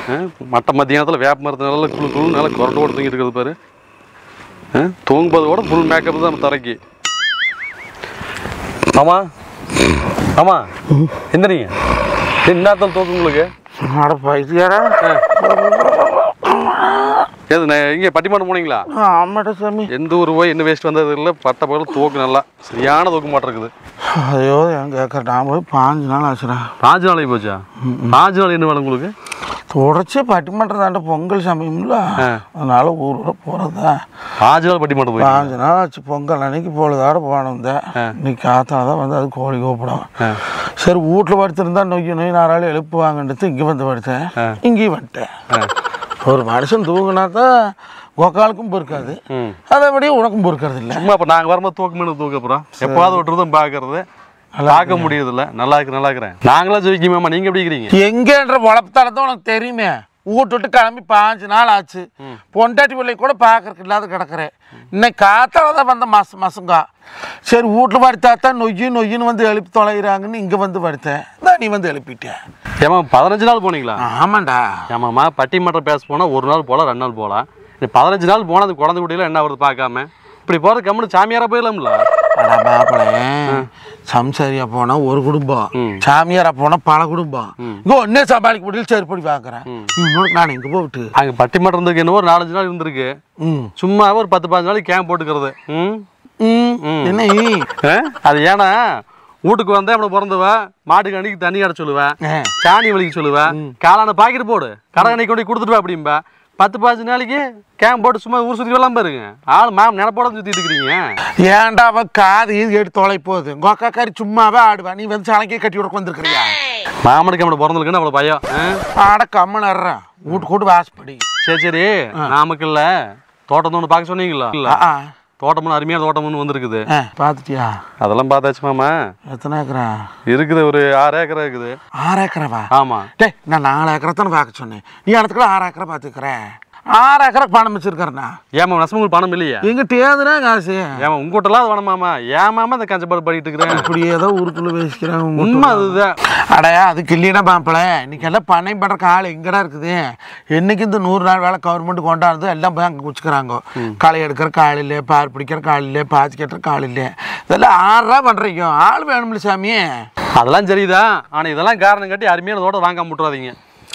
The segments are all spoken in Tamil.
ஆ? மட்ட மத்தியானத்தில் வேப்ப மரத்து நல்லா குழு குழு நல்லா குரட்டு கூட தூங்கிட்டு இருக்குது பாரு ஆ? தூங்கும்போது கூட ஃபுல் மேக்கப் தான் நம்ம தரைக்கு ஆமா ஆமா எந்திரிங்க என்னத்தான் தூக்கு உங்களுக்கு அட பைத்தியாரா ஏது நான் இங்கே பட்டிமன்றம் போனீங்களா ஆமாடா சாமி எந்த ஊர் போய் என்ன வேஸ்ட் வந்தது இல்லை பட்ட பகல் தூக்கு நல்லா சரியான தூக்கு மாட்டிருக்குது ஐயோ என் கேட்குற நான் போய் பாஞ்சு நாள் ஆச்சுடா பாஞ்சு நாளைக்கு போச்சா பாஞ்சு நாள் என்ன வேணும் உங்களுக்கு தொடர்ச்சி பட்டிமன்றம் தாண்ட பொங்கல் சமயம்ல அதனால ஊர் ஊர போகிறதா பாஞ்சு நாள் பட்டிமன்றம் போய் பாஞ்சு நாள் ஆச்சு பொங்கல் அன்னைக்கு பொழுதோட போனோம் இன்னைக்கு காத்தால தான் வந்து அது கோழி கூப்பிடும் சரி வீட்டில் படுத்திருந்தா நொய்ய நொய் நாராளி எழுப்புவாங்கன்றது இங்கே வந்து படுத்தேன் இங்கேயும் வந்துட்டேன் ஒரு மனுஷன் தூங்கினா தான் கொக்காலுக்கும் பொறுக்காது ம் அதபடியே உனக்கும் பொறுக்கிறது இல்லை சும்மா இப்போ நாங்கள் வரும்போது தூக்கு மீன் தூக்க அப்புறம் எப்போவாது விட்டுறதும் பார்க்கறது பார்க்க முடியுதுல்ல நல்லா இருக்கு நல்லா இருக்கிறேன் நாங்களா ஜெயிக்குமாம்மா நீங்கள் எப்படி இருக்கிறீங்க எங்கன்ற உழப்பத்தடத்தை உனக்கு தெரியுமே வீட்டு விட்டு கிளம்பி பாஞ்சு நாள் ஆச்சு பொண்டாட்டி பிள்ளை கூட பார்க்கறதுக்கு இல்லாத கிடக்குறேன் இன்னைக்கு காத்தால தான் வந்த மாசம் மாசங்கா சரி வீட்டில் படுத்தாத்தா நொய்யு நொய்யுன்னு வந்து எழுப்பி தொலைகிறாங்கன்னு இங்கே வந்து படுத்தேன் தான் நீ வந்து எழுப்பிட்டேன் ஏமா பதினஞ்சு நாள் போனீங்களா ஆமாண்டா ஏமாம்மா பட்டிமன்றம் பேச போனால் ஒரு நாள் போகலாம் ரெண்டு நாள் போகலாம் இந்த பதினஞ்சு நாள் போனால் அது குழந்தை குட்டியில் என்ன வருது பார்க்காம இப்படி போகிறது கம்முன்னு சாமியாரா போயிடலாம்ல அடா மாப்பிள்ளை சம்சாரியா போனா ஒரு குடும்பம் சாமியாரா போனா பல குடும்பம் இங்கே ஒன்னே சமாளிக்க முடியல சரிப்படி பார்க்குறேன் இன்னொரு நான் இங்கே போட்டு அங்கே பட்டிமன்றத்துக்கு என்னவோ ஒரு நாலஞ்சு நாள் இருந்திருக்கு ம் சும்மா ஒரு பத்து பதினஞ்சு நாளைக்கு கேம்ப் போட்டுக்கிறது ம் ம் என்ன ஈ? ஆ? அது ஏன்னா வீட்டுக்கு வந்தா அவனை பிறந்தவ மாட்டுக்கு அன்னைக்கு தண்ணி அட சொல்லுவேன் ஆ. சாணி வலிக்க சொல்லுவேன் காலான பாக்கெட் போடு கடை அன்னைக்கு கொண்டு போய் கொடுத்துட்டு வா அப்படிம்பா பத்து பதினஞ்சு நாளைக்கு கேம்ப் போட்டு சும்மா ஊர் சுற்றி வரலாம் பாருங்க ஆள் மேம் நினப்போட சுற்றிட்டு இருக்கிறீங்க ஏன்டா அவ காது இது எடுத்து தொலை போகுது கொக்கா கறி சும்மாவே ஆடுவா நீ வந்து சலக்கையை கட்டி விட வந்திருக்கிறியா மாமனுக்கு அவனை பிறந்திருக்குன்னு அவ்வளோ பயம் ஆ? ஆட கம்மன் வர்றேன் வீட்டு கூட்டு வாசப்படி சரி சரி நாமக்கல்ல தோட்டம் ஒன்று பார்க்க சொன்னீங்களா இல்ல ஆ தோட்டம்னு அருமையான தோட்டம் ஒன்று வந்திருக்குது ஆ பார்த்துட்டியா அதெல்லாம் பார்த்தாச்சு மாமா எத்தனை ஏக்கரா இருக்குது ஒரு ஆறு ஏக்கரா இருக்குது ஆறு ஏக்கராவா ஆமா டேய் நான் நாலு ஏக்கரை தானே பார்க்க சொன்னேன் நீ இடத்துக்குள்ள ஆறு ஏக்கரை பார்த்துக்கிறேன் ஆறு ஏக்கருக்கு பணம் வச்சிருக்கிறேன்னா ஏமா நசமங்களுக்கு பணம் இல்லையா எங்க தேதுனா காசு ஏமா உங்ககிட்டலாம் வேணும் மாமா ஏன் மாமா இந்த கஞ்சப்பாடு பண்ணிட்டு இருக்கிறேன் இப்படி ஏதோ ஊருக்குள்ள பேசிக்கிறேன் உண்மை அதுதான் அடையா அதுக்கு இல்லையா பாப்பல இன்னைக்கு எல்லாம் பண்ணை பண்ணுறக்கு ஆள் எங்கடா இருக்குது என்னைக்கு இந்த நூறு நாள் வேலை கவர்மெண்ட் கொண்டாடுறது எல்லாம் போய் அங்கே குச்சிக்கிறாங்க களை எடுக்கிறக்கு ஆள் இல்லை பார் பிடிக்கிறக்கு ஆள் இல்லை பாத்தி கட்டுறக்கு ஆள் இல்லை இதெல்லாம் ஆறா பண்ணுறீங்க ஆள் வேணும்ல சாமி அதெல்லாம் சரிதான் ஆனா இதெல்லாம் காரணம் காட்டி அருமையான தோட்டம் வாங்காம விட்டுறாதீங்க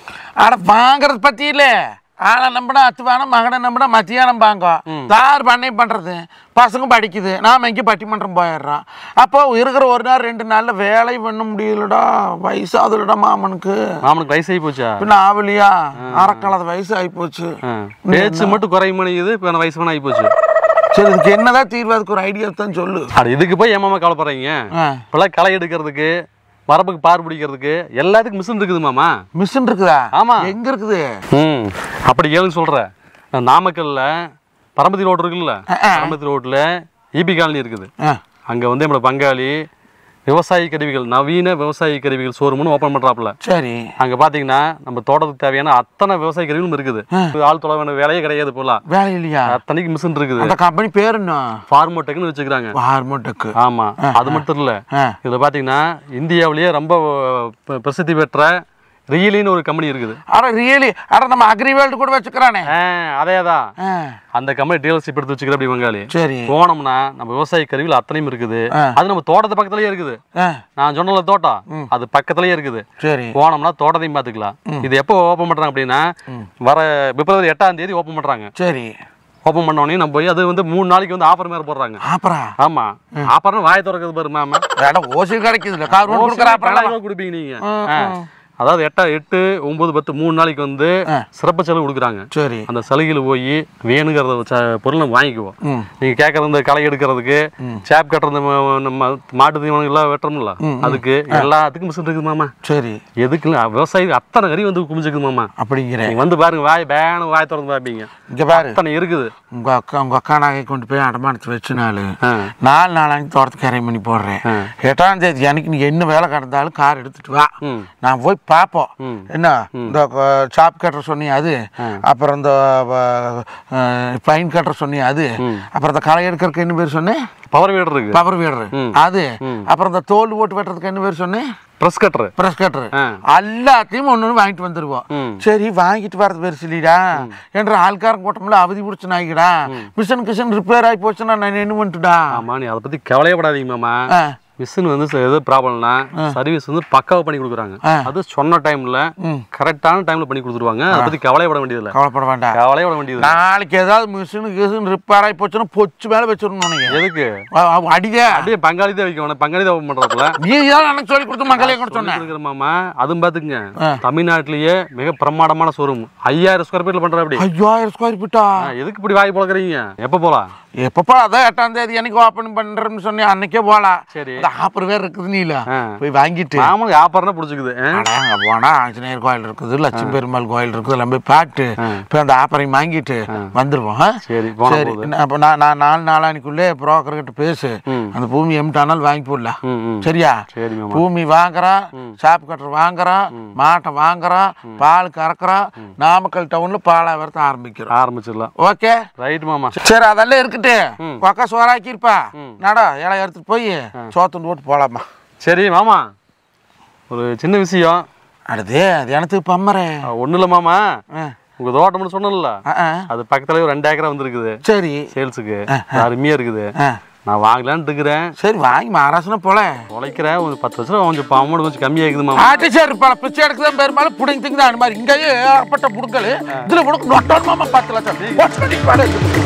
அட வாங்குறது பற்றி இல்லை ஆளை நம்பினா அத்துவானம் மகனை நம்பினா மத்தியானம் வாங்க யார் பண்ணை பண்ணுறது பசங்க படிக்குது நாம் எங்கே பட்டிமன்றம் போயிடுறோம் அப்போ இருக்கிற ஒரு நாள் ரெண்டு நாளில் வேலை பண்ண முடியலடா வயசாகுதுலடா மாமனுக்கு மாமனுக்கு வயசு ஆகி போச்சா பின்ன ஆவலியா அறக்காலது வயசு ஆகி போச்சு ஆ. பேச்சு மட்டும் குறைய மணிக்குது இப்போ எனக்கு வயசு ஆகி போச்சு சரி இதுக்கு என்னதான் தீர்வு அதுக்கு ஒரு ஐடியா தான் சொல்லு அட இதுக்கு போய் ஏமாமா கவலைப்படுறீங்க ஆ. இப்பெல்லாம் களை எடுக்கிறதுக்கு வரப்புக்கு பார் பிடிக்கிறதுக்கு எல்லாத்துக்கும் மிஷின் இருக்குது மாமா மிஷின் இருக்குதா ஆமா. எங்க இருக்குது ம் அப்படி ஏழுன்னு சொல்கிறேன் நான் நாமக்கல்ல பரமத்தி ரோடு இருக்குல்ல ஆ, ஆ. பரமத்தி ரோட்டில் ஈபி காலனி இருக்குது ஆ, அங்கே வந்து நம்மளோட பங்காளி விவசாய கருவிகள் நவீன விவசாய கருவிகள் ஷோரூம்னு ஓப்பன் பண்ணுறாப்புல சரி அங்கே பார்த்தீங்கன்னா நம்ம தோட்டத்துக்கு தேவையான அத்தனை விவசாய கருவிகளும் இருக்குது ஆள் தொலை வேணும் வேலையே கிடையாது போலாம் வேலை இல்லையா அத்தனைக்கு மிஷின் இருக்குது அந்த கம்பெனி பேர் என்ன ஃபார்மோடெக்னு வச்சுக்கிறாங்க ஹார்மோட்டக்கு ஆமா அது மட்டும் இல்ல ஆ. இதுல பாத்தீங்கன்னா இந்தியாவிலேயே ரொம்ப ப- பிரசித்தி பெற்ற ரியலின்னு ஒரு கம்பெனி இருக்குது அட ரியலி அட நம்ம அக்ரி வேல்டு கூட வச்சுக்கிறானே அதேதான் ஆ, அந்த கம்பெனி டீலர்ஷிப் எடுத்து வச்சுக்கிற அப்படி வங்காளி சரி போனோம்னா நம்ம விவசாய கருவிகள் அத்தனையும் இருக்குது ஆ. அது நம்ம தோட்டத்து பக்கத்துலயே இருக்குது ஆ, நான் சொன்னல தோட்டம் அது பக்கத்துலயே இருக்குது சரி போனோம்னா தோட்டத்தையும் பார்த்துக்கலாம் இது எப்போ ஓப்பன் பண்றாங்க அப்படின்னா வர பிப்ரவரி எட்டாம் தேதி ஓப்பன் பண்றாங்க சரி ஓப்பன் பண்ண உடனே நம்ம போய் அது வந்து மூணு நாளைக்கு வந்து ஆஃபர் மேல போடுறாங்க அப்புறம் ஆமா ஆஃபர்னு வாய் திறக்கிறது பாரு மேம் வேட ஓசி கிடைக்குதுல்ல கார் கொடுக்குற அப்புறம் பலாயிரம் கொடுப்பீங்க நீங்க ஆ. அதாவது எட்டா எட்டு ஒன்பது பத்து மூணு நாளைக்கு வந்து சிறப்பு செலவு கொடுக்குறாங்க சரி அந்த சலுகையில் போய் வேணுங்கிறத ச- பொருள் நம்ம வாங்கிக்குவோம் ம் நீங்க கேட்கறது இந்த களை எடுக்கிறதுக்கு சேப் கட்டுறது ம- நம்ம மாட்டு தீவனம் எல்லாம் வெட்டுறோம்ல அதுக்கு எல்லாத்துக்கும் மிஷின் இருக்குது மாமா சரி எதுக்கு இல்ல, விவசாயி அத்தனை கறி வந்து குமிச்சுக்குது மாமா அப்படிங்கிறேன் நீங்க வந்து பாருங்க வாய் பேனு வாய் திறந்து பார்ப்பீங்க இங்க பாரு அத்தனை இருக்குது உங்க அக்கா உங்க அக்கா நகை கொண்டு போய் அடமானத்து வச்சுனாலு ஆ. நாலு நாளாங்க தோட்டத்துக்கு இறங்கி பண்ணி போடுறேன் எட்டாம் தேதி அன்னைக்கு நீ என்ன வேலை கிடந்தாலும் கார் எடுத்துட்டு வா ம் நான் போய் பார்ப்போம் ம். என்ன இந்த சாப் கட்டுற சொன்னீங்க அது அப்புறம் இந்த பைன் கட்டுற சொன்னீங்க அது அப்புறம் இந்த களை எடுக்கிறதுக்கு என்ன பேர் சொன்னேன் பவர் வீடர் இருக்கு பவர் வீடரு அது அப்புறம் இந்த தோல் ஓட்டு வெட்டுறதுக்கு என்ன பேர் சொன்னேன் ப்ரெஸ் கட்டரு ப்ரெஸ் கட்டரு ஆ. எல்லாத்தையும் ஒன்று ஒன்று வாங்கிட்டு வந்துருவோம் ம். சரி வாங்கிட்டு வரது பேர் சொல்லிடா என்ற ஆள்காரன் கூட்டம்ல அவதி பிடிச்சு நாய்க்கடா மிஷின் கிஷன் ரிப்பேர் ஆகி போச்சுன்னா நான் என்ன பண்ணிட்டுடா ஆமா நீ அதை பத்தி கவலையப்படாதீங்க மாமா ஆ. மிஷின் வந்து ச- எது ப்ராப்ளம்னா சர்வீஸ் வந்து பக்காவா பண்ணி கொடுக்குறாங்க ஆ. அது சொன்ன டைம்ல கரெக்டான டைம்ல பண்ணி கொடுத்துருவாங்க அதை பத்தி கவலையப்பட வேண்டியதில்ல கவலைப்பட வேண்டாம் கவலையப்பட வேண்டியது நாளைக்கு ஏதாவது மிஷின் கிஷன் ரிப்பேர் ஆகி போச்சுன்னா பொச்சு மேலே வச்சிடணும் நீங்க எதுக்கு அடிக்க அப்படியே பங்காளி தான் வைக்க வேணாம் பங்காளி தான் பண்றதுல நீ தான் எனக்கு சொல்லி கொடுத்து மக்களே கூட சொன்னேன் இருக்கிற மாமா அதுவும் பாத்துக்குங்க தமிழ்நாட்டிலேயே மிக பிரமாண்டமான ஷோரூம் ஐயாயிரம் ஸ்கொயர் ஃபீட்ல பண்ற அப்படி ஐயாயிரம் ஸ்கொயர் ஃபீட்டா எதுக்கு இப்படி வாய் பழக்கிறீங்க எப்ப போலாம் எப்பப்பா அதான் எட்டாம் தேதி எனக்கு ஓப்பன் பண்றேன்னு சொன்னேன் அன்னைக்கே போகலாம் சரி அந்த ஆப்பர் வேற இருக்குது நீல ஆ. போய் வாங்கிட்டு மாமன் வியாபாரம் பிடிச்சிக்குது ஆ? அட, அங்க போனா ஆஞ்சநேயர் கோயில் இருக்குது லட்சுமி பெருமாள் கோயில் இருக்குது எல்லாம் போய் பார்த்து போய் அந்த ஆப்பரையும் வாங்கிட்டு வந்துருவோம் ஆ? சரி போன சரி போகுது நான் அப்ப நான் நான் நாலு நாளானிக்குள்ளே broker கிட்ட பேசு ம். அந்த பூமி எம்டானாலும் வாங்கி போடலாம் ம் ம் சரியா சரி மாமா பூமி வாங்குறோம் சாப் கட்டர் வாங்குறோம் மாட்டை வாங்குறோம் பால் கறக்குறோம் நாமக்கல் டவுன்ல பாலாவரத்தை ஆரம்பிக்கிறோம் ஆரம்பிச்சிடலாம் ஓகே ரைட் மாமா சரி அதெல்லாம் இருக்கட்டு கொக்கா சோறாக்கி இருப்பா நடா இலை எடுத்துட்டு போய் சோத்துண்டு போட்டு போலாமா சரி மாமா ஒரு சின்ன விஷயம் அடுத்து அது எனக்கு பம்மரே ஒன்றும் இல்லை மாமா ஆ. உங்க தோட்டம்னு சொன்னல ஆ, ஆ. அது பக்கத்துல ஒரு ரெண்டு ஏக்கரா வந்திருக்குது சரி சேல்ஸுக்கு அருமையா இருக்குது ஆ. நான் வாங்கலான்னு இருக்கிறேன் சரி வாங்கி மகாராஷ்டிரம் போல உழைக்கிறேன் ஒரு பத்து வருஷம் கொஞ்சம் அமௌண்ட் கொஞ்சம் கம்மியாகுது மாமா ஆட்டி சரி பல பிச்சை எடுக்குதான் பெரும்பாலும் புடிங்க திங்குதான் அந்த மாதிரி இங்கேயே ஏற்பட்ட புடுங்கல் இதுல கூட நொட்டோன் மாமா பத்து லட்சம் ஒட்டடி பாடு.